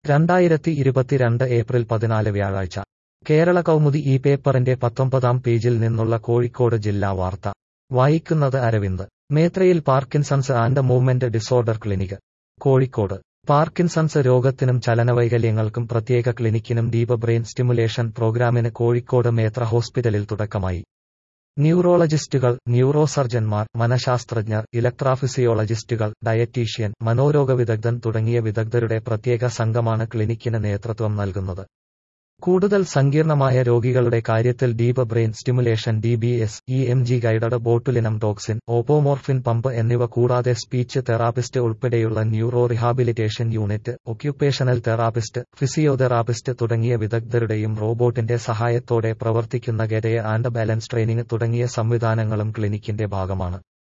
രണ്ടായിരത്തി ഇരുപത്തിരണ്ട് ഏപ്രിൽ പതിനാല് വ്യാഴാഴ്ച കേരള കൗമുദി ഈ പേപ്പറിന്റെ പത്തൊമ്പതാം പേജിൽ നിന്നുള്ള കോഴിക്കോട് ജില്ലാ വാർത്ത വായിക്കുന്നത് അരവിന്ദ് മേത്രയിൽ Parkinson's and movement disorder clinic Kozhikode Parkinson's രോഗത്തിനും ചലനവൈകല്യങ്ങൾക്കും പ്രത്യേക ക്ലിനിക്കിനും ഡീപ് ബ്രെയിൻ സ്റ്റിമുലേഷൻ പ്രോഗ്രാമിന് കോഴിക്കോട് മേത്ര ഹോസ്പിറ്റലിൽ തുടക്കമായി ന്യൂറോളജിസ്റ്റുകൾ ന്യൂറോസർജൻമാർ മനഃശാസ്ത്രജ്ഞർ ഇലക്ട്രാഫിസിയോളജിസ്റ്റുകൾ ഡയറ്റീഷ്യൻ മനോരോഗ വിദഗ്ധൻ തുടങ്ങിയ വിദഗ്ധരുടെ പ്രത്യേക സംഘമാണ് ക്ലിനിക്കിന് നേതൃത്വം നൽകുന്നത് കൂടുതൽ സങ്കീർണമായ രോഗികളുടെ കാര്യത്തിൽ deep brain stimulation D B S E M G guided botulinum toxin apomorphine pump എന്നിവ കൂടാതെ സ്പീച്ച് തെറാപ്പിസ്റ്റ് ഉൾപ്പെടെയുള്ള neuro rehabilitation unit occupational therapist physiotherapist തുടങ്ങിയ വിദഗ്ധരുടെയും റോബോട്ടിന്റെ സഹായത്തോടെ പ്രവർത്തിക്കുന്ന ഗെരയ ആൻഡ് ബാലൻസ് ട്രെയിനിങ് തുടങ്ങിയ സംവിധാനങ്ങളും ക്ലിനിക്കിന്റെ ഭാഗമാണ്